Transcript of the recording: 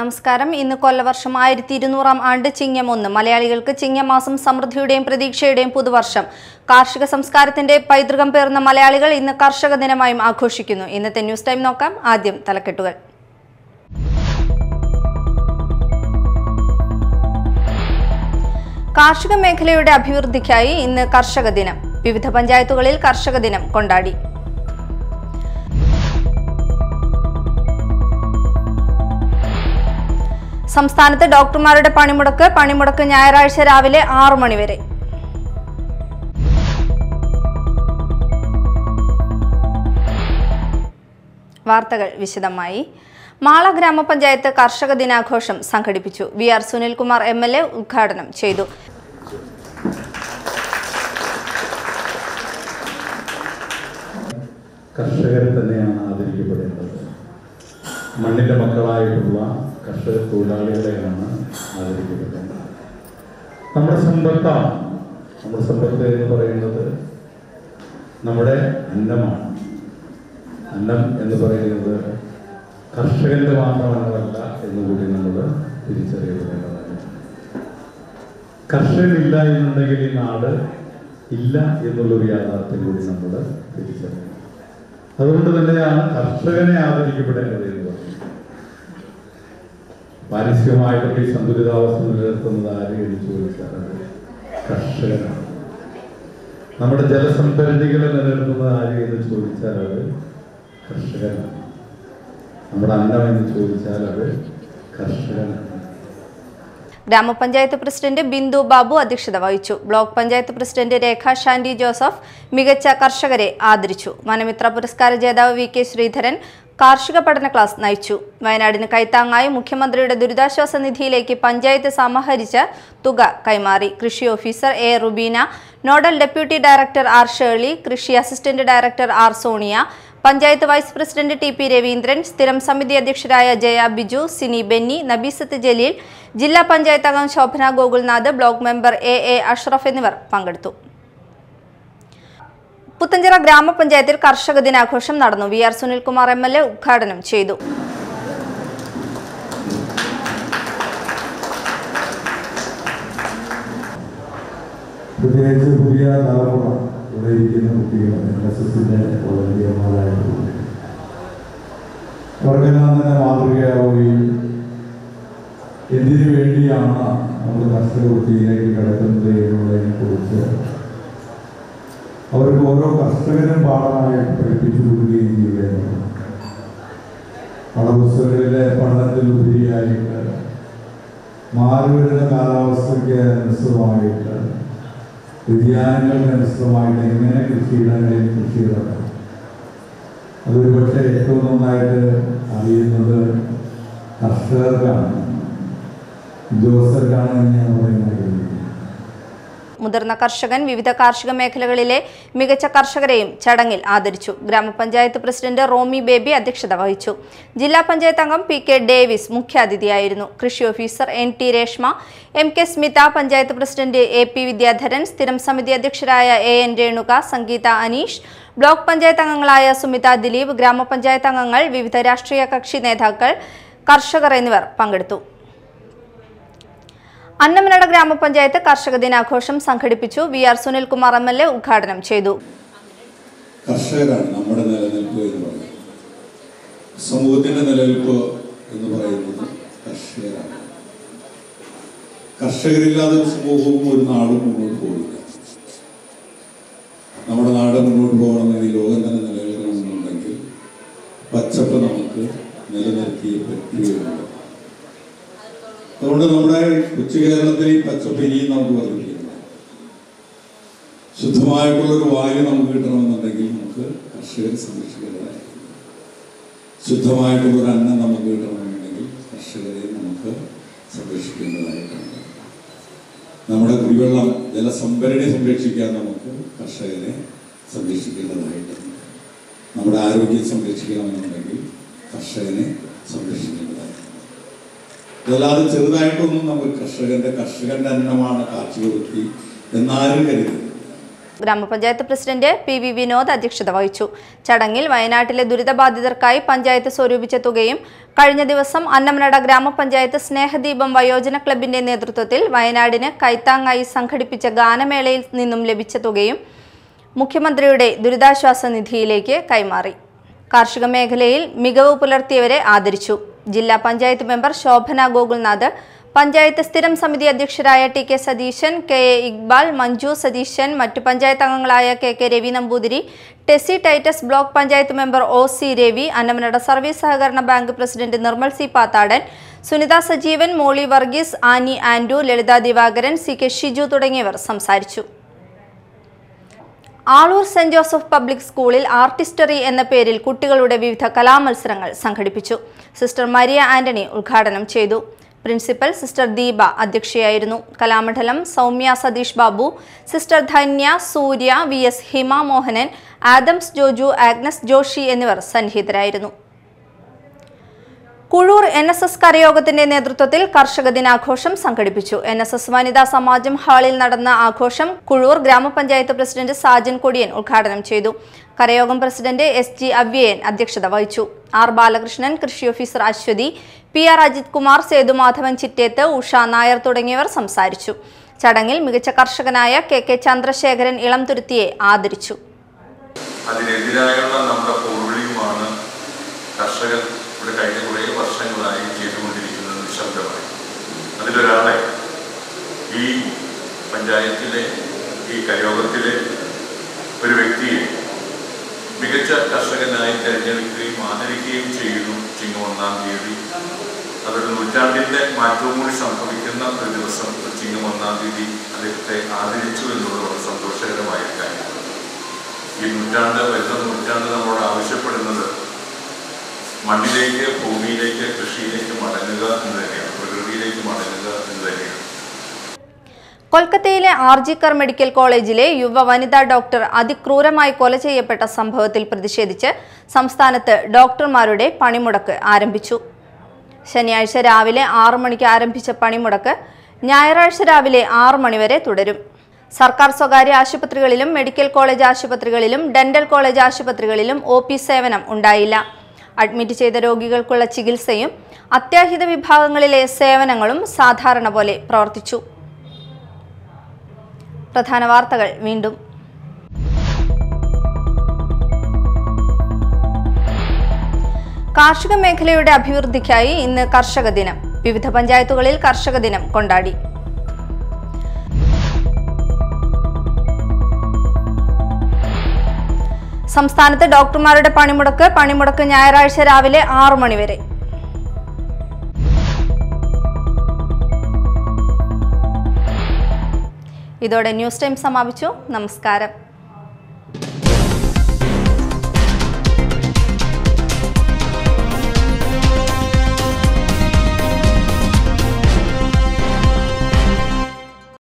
നമസ്കാരം ഇന്ന് കൊല്ലവർഷം ആയിരത്തി ഇരുന്നൂറാം ആണ്ട് ചിങ്ങം ഒന്ന് മലയാളികൾക്ക് ചിങ്ങമാസം സമൃദ്ധിയുടെയും പ്രതീക്ഷയുടെയും പുതുവർഷം കാർഷിക സംസ്കാരത്തിന്റെ പൈതൃകം പേർന്ന മലയാളികൾ ഇന്ന് കർഷക ദിനമായും ആഘോഷിക്കുന്നു ഇന്നത്തെ ന്യൂസ് ടൈം നോക്കാം ആദ്യം തലക്കെട്ടുകൾ കാർഷിക മേഖലയുടെ അഭിവൃദ്ധിക്കായി ഇന്ന് കർഷക ദിനം വിവിധ പഞ്ചായത്തുകളിൽ കർഷക ദിനം കൊണ്ടാടി സംസ്ഥാനത്ത് ഡോക്ടർമാരുടെ പണിമുടക്ക് പണിമുടക്ക് ഞായറാഴ്ച രാവിലെ ആറു മണിവരെ വാർത്തകൾ വിശദമായി മാള ഗ്രാമപഞ്ചായത്ത് കർഷക ദിനാഘോഷം സംഘടിപ്പിച്ചു V R Sunilkumar M L A ഉദ്ഘാടനം ചെയ്തു കർഷകരെ തന്നെയാണ് ആദരിക്കപ്പെടേണ്ടത് മണ്ണിൻ്റെ മക്കളായിട്ടുള്ള കർഷക തൊഴിലാളികളെയാണ് ആദരിക്കപ്പെടേണ്ടത് നമ്മുടെ സമ്പത്താണ് നമ്മുടെ സമ്പത്ത് എന്ന് പറയുന്നത് നമ്മുടെ അന്നമാണ് അന്നം എന്ന് പറയുന്നത് കർഷകന്റെ മാത്രം അന്നമല്ല എന്നുകൂടി നമ്മൾ തിരിച്ചറിയപ്പെടേണ്ടതാണ് കർഷകനില്ല എന്നുണ്ടെങ്കിൽ ഈ നാട് ഇല്ല എന്നുള്ളൊരു യാഥാർത്ഥ്യം കൂടി നമ്മൾ തിരിച്ചറിയണം അതുകൊണ്ട് തന്നെയാണ് കർഷകനെ ആദരിക്കപ്പെടേണ്ടത് എന്ന് പറയുന്നത് പാരിസ്ഥിതികമായിട്ടൊക്കെ ഈ സന്തുലിതാവസ്ഥ നിലനിർത്തുന്നത് ആര് എന്ന് ചോദിച്ചാൽ അത് കർഷകനാണ് നമ്മുടെ ജലസംഭരണികളെ നിലനിർത്തുന്നത് ആര് എന്ന് ചോദിച്ചാൽ അത് കർഷകനാണ് നമ്മുടെ അന്നം എന്ന് ചോദിച്ചാൽ അത് കർഷകനാണ് ഗ്രാമപഞ്ചായത്ത് പ്രസിഡന്റ് ബിന്ദു ബാബു അധ്യക്ഷത വഹിച്ചു ബ്ലോക്ക് പഞ്ചായത്ത് പ്രസിഡന്റ് രേഖ ഷാൻഡി ജോസഫ് മികച്ച കർഷകരെ ആദരിച്ചു വനമിത്ര പുരസ്കാര ജേതാവ് വി കെ ശ്രീധരൻ കാർഷിക പഠന ക്ലാസ് നയിച്ചു വയനാടിന് കൈത്താങ്ങായി മുഖ്യമന്ത്രിയുടെ ദുരിതാശ്വാസ നിധിയിലേക്ക് പഞ്ചായത്ത് സമാഹരിച്ച തുക കൈമാറി കൃഷി officer A Rubeena nodal deputy director R Shirley കൃഷി assistant director R Sonia panchayat vice president T P Raveendran സ്ഥിരം സമിതി അധ്യക്ഷരായ ജയ ബിജു സിനി ബെന്നി നബീസത്ത് ജലീൽ ജില്ലാ പഞ്ചായത്ത് അംഗം Shobhana Gokulnath block member A A Ashraf എന്നിവർ പങ്കെടുത്തു പുത്തഞ്ചിറ ഗ്രാമപഞ്ചായത്തിൽ കർഷക ദിനാഘോഷം നടന്നു V R Sunilkumar M L A ഉദ്ഘാടനം ചെയ്തു പ്രത്യേകിച്ച് പുതിയ തലമുറ ഇവിടെ ഇരിക്കുന്ന കുട്ടികൾ എൻ എസ് എസിൻ്റെ വളണ്ടിയർമാരായിട്ടുള്ള അവർക്കെല്ലാം തന്നെ മാതൃകയാവുകയും എന്തിനു വേണ്ടിയാണ് നമ്മൾ കർഷക വൃത്തിയിലേക്ക് കിടക്കുന്നത് എന്നുള്ളതിനെ കുറിച്ച് അവർക്ക് ഓരോ കർഷകരും പാഠമായിട്ട് പഠിപ്പിച്ചു കൊടുക്കുകയും ചെയ്യുകയാണ് പാഠപുസ്തകങ്ങളിലെ പഠനത്തിൽ ഉപരിയായിട്ട് മാറിവരുന്ന കാലാവസ്ഥയ്ക്ക് അനുസൃതമായിട്ട് വ്യതിയാനങ്ങൾക്ക് അനുസൃതമായിട്ട് എങ്ങനെ കൃഷിയിടങ്ങളിൽ കൃഷി ഇറക്കാം അതൊരു പക്ഷേ ഏറ്റവും നന്നായിട്ട് അറിയുന്നത് കർഷകർക്കാണ് ഉദ്യോഗസ്ഥർക്കാണ് എന്ന് ഞാൻ പറയുന്നത് മുതിർന്ന കർഷകൻ വിവിധ കാർഷിക മേഖലകളിലെ മികച്ച കർഷകരെയും ചടങ്ങിൽ ആദരിച്ചു ഗ്രാമപഞ്ചായത്ത് പ്രസിഡന്റ് റോമി ബേബി അധ്യക്ഷത വഹിച്ചു ജില്ലാ പഞ്ചായത്ത് അംഗം പി കെ ഡേവിസ് മുഖ്യാതിഥിയായിരുന്നു കൃഷി officer N T Reshma M K Smitha panchayat president A P Vidyadharan സ്ഥിരം സമിതി അധ്യക്ഷരായ A N Renuka Sangeetha Aneesh block panchayat അംഗങ്ങളായ സുമിത ദിലീപ് ഗ്രാമപഞ്ചായത്ത് അംഗങ്ങൾ വിവിധ രാഷ്ട്രീയ കക്ഷി നേതാക്കൾ കർഷകർ എന്നിവർ പങ്കെടുത്തു അന്നമനട ഗ്രാമപഞ്ചായത്ത് കർഷക ദിനാഘോഷം സംഘടിപ്പിച്ചു V R Sunilkumar M L A ഉദ്ഘാടനം ചെയ്തു കർഷകരാണ് നമ്മുടെ നിലനിൽപ്പ് എന്ന് പറയുന്നത് സമൂഹത്തിന്റെ നിലനിൽപ്പ് എന്ന് പറയുന്നത് കർഷകരാണ് കർഷകരില്ലാതെ ഒരു സമൂഹവും ഒരു നാടും മുന്നോട്ട് പോകില്ല നമ്മുടെ നാട് മുന്നോട്ട് പോകണമെങ്കിൽ ലോകം തന്നെ നിലനിൽക്കണമെന്നുണ്ടെങ്കിൽ പച്ചപ്പ് നമുക്ക് നിലനിർത്തിയേ പറ്റുകയുള്ളൂ അതുകൊണ്ട് നമ്മുടെ കൊച്ചു കേരളത്തിൽ ഈ പച്ചപ്പ് ഇനിയും നമുക്ക് വർദ്ധിപ്പിക്കണം ശുദ്ധമായിട്ടുള്ളൊരു വായു നമുക്ക് കിട്ടണമെന്നുണ്ടെങ്കിൽ നമുക്ക് കർഷകരെ സംരക്ഷിക്കേണ്ടതായിരിക്കും ശുദ്ധമായിട്ടുള്ളൊരു അന്നം നമുക്ക് കിട്ടണമെന്നുണ്ടെങ്കിൽ കർഷകരെ നമുക്ക് സംരക്ഷിക്കേണ്ടതായിട്ടുണ്ട് നമ്മുടെ കുടിവെള്ളം ജലസംഭരണി സംരക്ഷിക്കാൻ നമുക്ക് കർഷകരെ സംരക്ഷിക്കേണ്ടതായിട്ടുണ്ട് നമ്മുടെ ആരോഗ്യം സംരക്ഷിക്കണമെന്നുണ്ടെങ്കിൽ കർഷകനെ സംരക്ഷിക്കേണ്ടതായിട്ടുണ്ട് ഇതല്ലാതെ ചെറുതായിട്ടൊന്നും നമുക്ക് കർഷകന്റെ കർഷകന്റെ അന്നമാണ് കാർഷിക വൃത്തി എന്നാരും കരുതരുത് ഗ്രാമപഞ്ചായത്ത് പ്രസിഡന്റ് പി വി വിനോദ് അധ്യക്ഷത വഹിച്ചു ചടങ്ങിൽ വയനാട്ടിലെ ദുരിതബാധിതർക്കായി പഞ്ചായത്ത് സ്വരൂപിച്ച തുകയും കഴിഞ്ഞ ദിവസം അന്നമനട ഗ്രാമപഞ്ചായത്ത് സ്നേഹദീപം വയോജന ക്ലബിന്റെ നേതൃത്വത്തിൽ വയനാടിന് കൈത്താങ്ങായി സംഘടിപ്പിച്ച ഗാനമേളയിൽ നിന്നും ലഭിച്ച തുകയും മുഖ്യമന്ത്രിയുടെ ദുരിതാശ്വാസ നിധിയിലേക്ക് കൈമാറി കാർഷിക മേഖലയിൽ മികവ് പുലർത്തിയവരെ ആദരിച്ചു ജില്ലാ പഞ്ചായത്ത് മെമ്പർ ശോഭന ഗോകുൽനാഥ് പഞ്ചായത്ത് സ്ഥിരം സമിതി അധ്യക്ഷരായ T K Satheesan K A Iqbal Manju Satheesan മറ്റു പഞ്ചായത്ത് അംഗങ്ങളായ K K Ravi Namboothiri Tessy Titus block panchayat member O C Ravi Annamanada service സഹകരണ bank president Nirmal C Pathadan Sunitha Sajeevan Molly Varghese Annie Andu Lalitha Divakaran C K Shiju തുടങ്ങിയവർ സംസാരിച്ചു ആളൂർ സെന്റ് ജോസഫ് പബ്ലിക് സ്കൂളിൽ ആർട്ടിസ്റ്ററി എന്ന പേരിൽ കുട്ടികളുടെ വിവിധ കലാമത്സരങ്ങൾ സംഘടിപ്പിച്ചു സിസ്റ്റർ മരിയ ആന്റണി ഉദ്ഘാടനം ചെയ്തു പ്രിൻസിപ്പൽ സിസ്റ്റർ ദീപ അധ്യക്ഷയായിരുന്നു Kalamandalam Soumya Satheesh Babu sister Dhanya Surya V S Hima Mohanan Adams Joju Agnes Joshy എന്നിവർ സന്നിഹിതരായിരുന്നു കുഴൂർ എൻ എസ് എസ് കരയോഗത്തിന്റെ നേതൃത്വത്തിൽ കർഷക ദിനാഘോഷം സംഘടിപ്പിച്ചു എൻ എസ് എസ് വനിതാ സമാജം ഹാളിൽ നടന്ന ആഘോഷം കുഴൂർ ഗ്രാമപഞ്ചായത്ത് പ്രസിഡന്റ് സാജൻ കൊടിയൻ ഉദ്ഘാടനം ചെയ്തു കരയോഗം പ്രസിഡന്റ് എസ് ജി അവ്യയൻ അധ്യക്ഷത വഹിച്ചു ആർ ബാലകൃഷ്ണൻ കൃഷി officer Aswathy P R Ajith Kumar Sethumadhavan Chittethu Usha Nair തുടങ്ങിയവർ സംസാരിച്ചു ചടങ്ങിൽ മികച്ച കർഷകനായ കെ കെ ചന്ദ്രശേഖരൻ ഇളംതുരുത്തിയെ ആദരിച്ചു അതിനെതിരായുള്ള നമ്മുടെ പോർവിളിയുമാണ് കർഷകർ ഇവിടെ കഴിഞ്ഞ കുറേ വർഷങ്ങളായി ചെയ്തുകൊണ്ടിരിക്കുന്നത് നിശബ്ദമായി അതിലൊരാളെ ഈ പഞ്ചായത്തിലെ ഈ കയോഗത്തിലെ ഒരു വ്യക്തിയെ മികച്ച കർഷകനായി തിരഞ്ഞെടുക്കുകയും ആദരിക്കുകയും ചെയ്യുന്നു ചിങ്ങം ഒന്നാം തീയതി അതൊരു നൂറ്റാണ്ടിന്റെ മാറ്റവും കൂടി സംഭവിക്കുന്ന ഒരു ദിവസം ഒരു ചിങ്ങം ഒന്നാം തീയതി അദ്ദേഹത്തെ ആദരിച്ചു എന്നുള്ളത് വളരെ സന്തോഷകരമായ ഒരു കാര്യമാണ് ഈ നൂറ്റാണ്ട് വരുന്ന നൂറ്റാണ്ട് നമ്മളോട് ആവശ്യപ്പെടുന്നത് മണ്ണിലേക്ക് ഭൂമിയിലേക്ക് കൃഷിയിലേക്ക് മടങ്ങുക എന്ന് തന്നെയാണ് പ്രകൃതിയിലേക്ക് മടങ്ങുക എന്ന് തന്നെയാണ് കൊൽക്കത്തയിലെ ആർജിക്കർ മെഡിക്കൽ കോളേജിലെ യുവ വനിതാ ഡോക്ടർ അതിക്രൂരമായി കൊല ചെയ്യപ്പെട്ട സംഭവത്തിൽ പ്രതിഷേധിച്ച് സംസ്ഥാനത്ത് ഡോക്ടർമാരുടെ പണിമുടക്ക് ആരംഭിച്ചു ശനിയാഴ്ച രാവിലെ ആറു മണിക്ക് ആരംഭിച്ച പണിമുടക്ക് ഞായറാഴ്ച രാവിലെ ആറു മണിവരെ തുടരും സർക്കാർ സ്വകാര്യ ആശുപത്രികളിലും മെഡിക്കൽ കോളേജ് ആശുപത്രികളിലും ഡെന്റൽ കോളേജ് ആശുപത്രികളിലും ഒ പി സേവനം ഉണ്ടായില്ല അഡ്മിറ്റ് ചെയ്ത രോഗികൾക്കുള്ള ചികിത്സയും അത്യാഹിത വിഭാഗങ്ങളിലെ സേവനങ്ങളും സാധാരണ പോലെ പ്രവർത്തിച്ചു പ്രധാന വാർത്തകൾ വീണ്ടും കാർഷിക മേഖലയുടെ അഭിവൃദ്ധിക്കായി ഇന്ന് കർഷക ദിനം വിവിധ പഞ്ചായത്തുകളിൽ കർഷക ദിനം കൊണ്ടാടി സംസ്ഥാനത്ത് ഡോക്ടർമാരുടെ പണിമുടക്ക് പണിമുടക്ക് ഞായറാഴ്ച രാവിലെ ആറു മണിവരെ ഇതോടെ ന്യൂസ് ടൈം സമാപിച്ചു നമസ്കാരം